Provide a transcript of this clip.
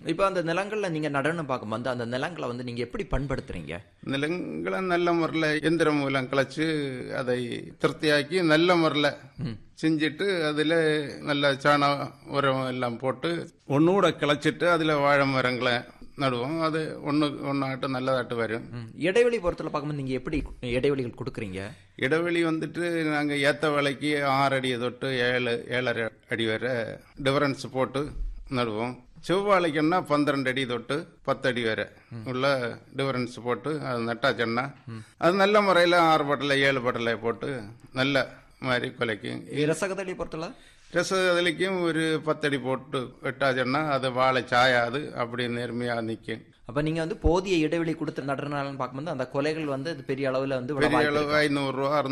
இப்போ அந்த நிலங்கள்ல நீங்க நடனம் பார்க்கும்போது அந்த நிலங்களை வந்து நீங்க எப்படி பண்படுத்துறீங்க நிலங்களை நல்ல முறையில் எந்திரம் மூலம் கிளச்சு அதை திருப்தியாக்கி நல்ல முறையில் செஞ்சுட்டு அதில் நல்ல சாண உரம் எல்லாம் போட்டு ஒன்னூட கிளச்சிட்டு அதில் வாழை மரங்களை நடுவோம் அது ஒன்று ஒன்றாட்டு நல்லதாட்டு வரும் ம். இடைவெளி பொறுத்தல பார்க்கும்போது நீங்க எப்படி இடைவெளிகள் கொடுக்குறீங்க இடைவெளி வந்துட்டு நாங்கள் ஏற்ற வேலைக்கு ஆறு அடி தொட்டு ஏழு ஏழரை அடி வரை டிஃபரன்ஸ் போட்டு நடுவோம் செவ்வாழைக்குன்னா பன்னிரண்டு அடி தொட்டு பத்து அடி வரை உள்ள டிஃபரன்ஸ் போட்டு அது நட்டாச்சுன்னா அது நல்ல முறையில் ஆறு பட்டலை ஏழு பட்டலை போட்டு நல்ல மாதிரி கொலைக்கும் ரசகதளி பொறுத்தல ரசதலிக்கும் ஒரு பத்தடி போட்டு வெட்டாச்சுன்னா அது வாழை சாயாது அப்படி நேர்மையாக நிற்கும் அப்ப நீங்க வந்து போதிய இடைவெளி கொடுத்து நடுறனாலன்னு பார்க்கும்போது அந்த கொலைகள் வந்து அது பெரிய அளவுல வந்து விட பெரிய வாய்ப்பு அளவு ஐநூறுரூவா